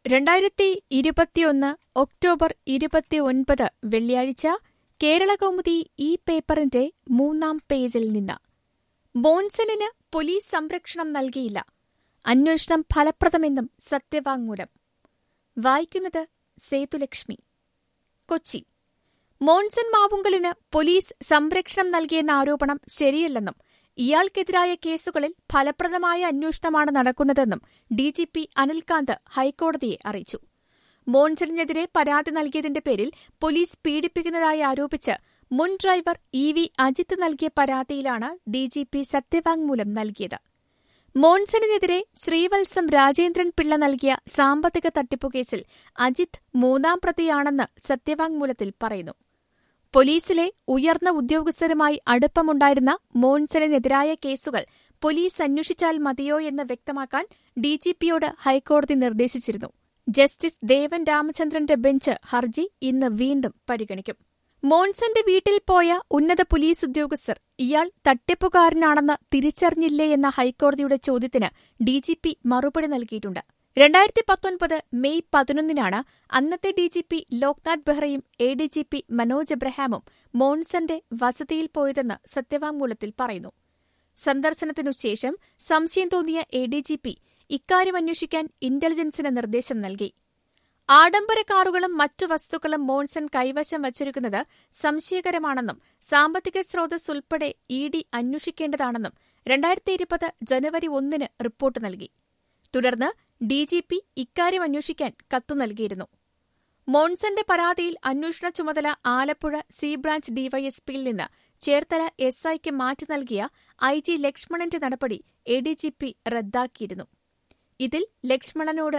രണ്ടായിരത്തി ഇരുപത്തിയൊന്ന് ഒക്ടോബർ ഇരുപത്തിയൊൻപത് വെള്ളിയാഴ്ച കേരളകൗമുദി ഈ പേപ്പറിന്റെ മൂന്നാം പേജിൽ നിന്ന് ബോൺസണിന് പോലീസ് സംരക്ഷണം നൽകിയില്ല അന്വേഷണം ഫലപ്രദമെന്നും സത്യവാങ്മൂലം വായിക്കുന്നത് സേതുലക്ഷ്മി കൊച്ചി മോൺസൺ മാവുങ്കലിന് പോലീസ് സംരക്ഷണം നൽകിയെന്ന ആരോപണം ശരിയല്ലെന്നും ഇയാൾക്കെതിരായ കേസുകളിൽ ഫലപ്രദമായ അന്വേഷണമാണ് നടക്കുന്നതെന്നും ഡിജിപി അനിൽകാന്ത് ഹൈക്കോടതിയെ അറിയിച്ചു മോൺസണിനെതിരെ പരാതി നൽകിയതിന്റെ പേരിൽ പോലീസ് പീഡിപ്പിക്കുന്നതായി ആരോപിച്ച് മുൻ ഡ്രൈവർ ഇ വി അജിത്ത് നൽകിയ പരാതിയിലാണ് ഡിജിപി സത്യവാങ്മൂലം നൽകിയത് മോൺസണിനെതിരെ ശ്രീവത്സം രാജേന്ദ്രൻ പിള്ള നൽകിയ സാമ്പത്തിക തട്ടിപ്പുകേസിൽ അജിത്ത് മൂന്നാം പ്രതിയാണെന്ന് സത്യവാങ്മൂലത്തിൽ പറയുന്നു പോലീസിലെ ഉയർന്ന ഉദ്യോഗസ്ഥരുമായി അടുപ്പമുണ്ടായിരുന്ന മോൺസണിനെതിരായ കേസുകൾ പോലീസ് അന്വേഷിച്ചാൽ മതിയോ എന്ന് വ്യക്തമാക്കാൻ ഡിജിപിയോട് ഹൈക്കോടതി നിർദ്ദേശിച്ചിരുന്നു ജസ്റ്റിസ് ദേവൻ രാമചന്ദ്രന്റെ ബെഞ്ച് ഹർജി ഇന്ന് വീണ്ടും പരിഗണിക്കും മോൺസന്റെ വീട്ടിൽ പോയ ഉന്നത പോലീസ് ഉദ്യോഗസ്ഥർ ഇയാൾ തട്ടിപ്പുകാരനാണെന്ന് തിരിച്ചറിഞ്ഞില്ലേ എന്ന ഹൈക്കോടതിയുടെ ചോദ്യത്തിന് ഡിജിപി മറുപടി നൽകിയിട്ടുണ്ട് രണ്ടായിരത്തി പത്തൊൻപത് മെയ് പതിനൊന്നിനാണ് അന്നത്തെ ഡിജിപി ലോക്നാഥ് ബെഹ്റയും എ ഡിജിപി മനോജ് എബ്രഹാമും മോൺസന്റെ വസതിയിൽ പോയതെന്ന് സത്യവാങ്മൂലത്തിൽ പറയുന്നു സന്ദർശനത്തിനു ശേഷം സംശയം തോന്നിയ എ ഡിജിപി ഇക്കാര്യം അന്വേഷിക്കാൻ ഇന്റലിജൻസിന് നിർദ്ദേശം നൽകി ആഡംബര കാറുകളും മറ്റു വസ്തുക്കളും മോൺസൺ കൈവശം വച്ചിരിക്കുന്നത് സംശയകരമാണെന്നും സാമ്പത്തിക സ്രോതസ് ഉൾപ്പെടെ ഇ ഡി അന്വേഷിക്കേണ്ടതാണെന്നും രണ്ടായിരത്തി ഇരുപത് ജനുവരി ഒന്നിന് റിപ്പോർട്ട് നൽകി തുടർന്ന് ഡിജിപി ഇക്കാര്യം അന്വേഷിക്കാൻ കത്തു നൽകിയിരുന്നു മോൺസന്റെ പരാതിയിൽ അന്വേഷണ ചുമതല ആലപ്പുഴ സി ബ്രാഞ്ച് ഡിവൈഎസ്പിയിൽ നിന്ന് ചേർത്തല എസ് ഐക്ക് മാറ്റി നൽകിയ ഐ ജി ലക്ഷ്മണന്റെ നടപടി എ ഡിജിപി റദ്ദാക്കിയിരുന്നു ഇതിൽ ലക്ഷ്മണനോട്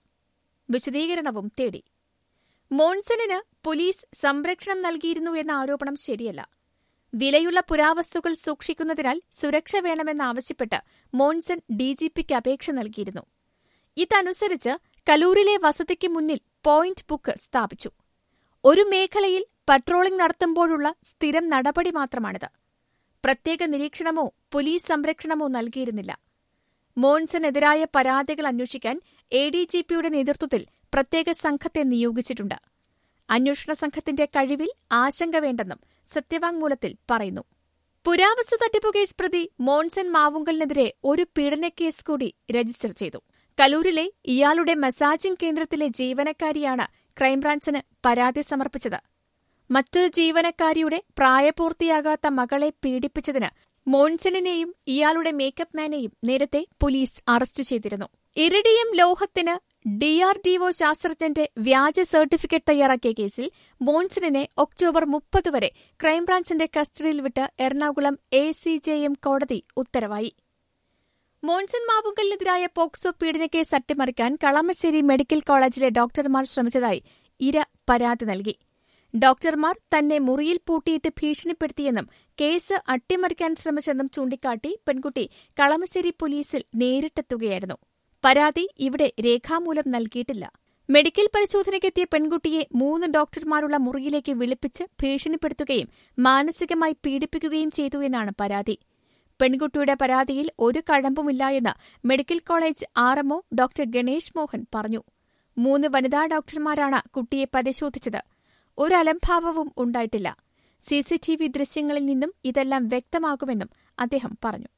വിശദീകരണവും തേടി മോൺസണിന് പോലീസ് സംരക്ഷണം നൽകിയിരുന്നു എന്ന ആരോപണം ശരിയല്ല വിലയുള്ള പുരാവസ്തുക്കൾ സൂക്ഷിക്കുന്നതിനാൽ സുരക്ഷ വേണമെന്നാവശ്യപ്പെട്ട് മോൺസൺ ഡിജിപിക്ക് അപേക്ഷ നൽകിയിരുന്നു ഇതനുസരിച്ച് കലൂരിലെ വസതിക്ക് മുന്നിൽ പോയിന്റ് ബുക്ക് സ്ഥാപിച്ചു ഒരു മേഖലയിൽ പട്രോളിംഗ് നടത്തുമ്പോഴുള്ള സ്ഥിരം നടപടി മാത്രമാണിത് പ്രത്യേക നിരീക്ഷണമോ പോലീസ് സംരക്ഷണമോ നൽകിയിരുന്നില്ല മോൺസണെതിരായ പരാതികൾ അന്വേഷിക്കാൻ എ ഡി ജി പിയുടെ നേതൃത്വത്തിൽ പ്രത്യേക സംഘത്തെ നിയോഗിച്ചിട്ടുണ്ട് അന്വേഷണ സംഘത്തിന്റെ കഴിവിൽ ആശങ്ക വേണ്ടെന്നും സത്യവാങ്മൂലത്തിൽ പറയുന്നു പുരാവസ്തു തട്ടിപ്പു കേസ് പ്രതി മോൺസൺ മാവുങ്കലിനെതിരെ ഒരു പീഡനക്കേസ് കൂടി രജിസ്റ്റർ ചെയ്തു കലൂരിലെ ഇയാളുടെ മസാജിംഗ് കേന്ദ്രത്തിലെ ജീവനക്കാരിയാണ് ക്രൈംബ്രാഞ്ചിന് പരാതി സമർപ്പിച്ചത് മറ്റൊരു ജീവനക്കാരിയുടെ പ്രായപൂർത്തിയാകാത്ത മകളെ പീഡിപ്പിച്ചതിന് മോൺസണിനെയും ഇയാളുടെ മേക്കപ്പ് മാനെയും നേരത്തെ പോലീസ് അറസ്റ്റ് ചെയ്തിരുന്നു ഇറിഡിയം ലോഹത്തിന് ഡിആർഡിഒ ശാസ്ത്രജ്ഞന്റെ വ്യാജ സർട്ടിഫിക്കറ്റ് തയ്യാറാക്കിയ കേസിൽ മോൺസണിനെ ഒക്ടോബർ മുപ്പത് വരെ ക്രൈംബ്രാഞ്ചിന്റെ കസ്റ്റഡിയിൽ വിട്ട് Ernakulam A C J M കോടതി ഉത്തരവായി മോൺസൺ മാവുങ്കലിനെതിരായ പോക്സോ പീഡനക്കേസ് അട്ടിമറിക്കാൻ കളമശ്ശേരി മെഡിക്കൽ കോളേജിലെ ഡോക്ടർമാർ ശ്രമിച്ചതായി ഇര പരാതി നൽകി ഡോക്ടർമാർ തന്നെ മുറിയിൽ പൂട്ടിയിട്ട് ഭീഷണിപ്പെടുത്തിയെന്നും കേസ് അട്ടിമറിക്കാൻ ശ്രമിച്ചെന്നും ചൂണ്ടിക്കാട്ടി പെൺകുട്ടി കളമശ്ശേരി പോലീസിൽ നേരിട്ടെത്തുകയായിരുന്നു പരാതി ഇവിടെ രേഖാമൂലം നൽകിയിട്ടില്ല മെഡിക്കൽ പരിശോധനയ്ക്കെത്തിയ പെൺകുട്ടിയെ മൂന്ന് ഡോക്ടർമാരുള്ള മുറിയിലേക്ക് വിളിപ്പിച്ച് ഭീഷണിപ്പെടുത്തുകയും മാനസികമായി പീഡിപ്പിക്കുകയും ചെയ്തു എന്നാണ് പരാതി പെൺകുട്ടിയുടെ പരാതിയിൽ ഒരു കഴമ്പുമില്ല എന്ന് medical college RMO doctor Ganesh Mohan പറഞ്ഞു മൂന്ന് വനിതാ ഡോക്ടർമാരാണ് കുട്ടിയെ പരിശോധിച്ചത് ഒരു അലംഭാവവും ഉണ്ടായിട്ടില്ല സിസിടിവി ദൃശ്യങ്ങളിൽ നിന്നും ഇതെല്ലാം വ്യക്തമാകുമെന്നും അദ്ദേഹം പറഞ്ഞു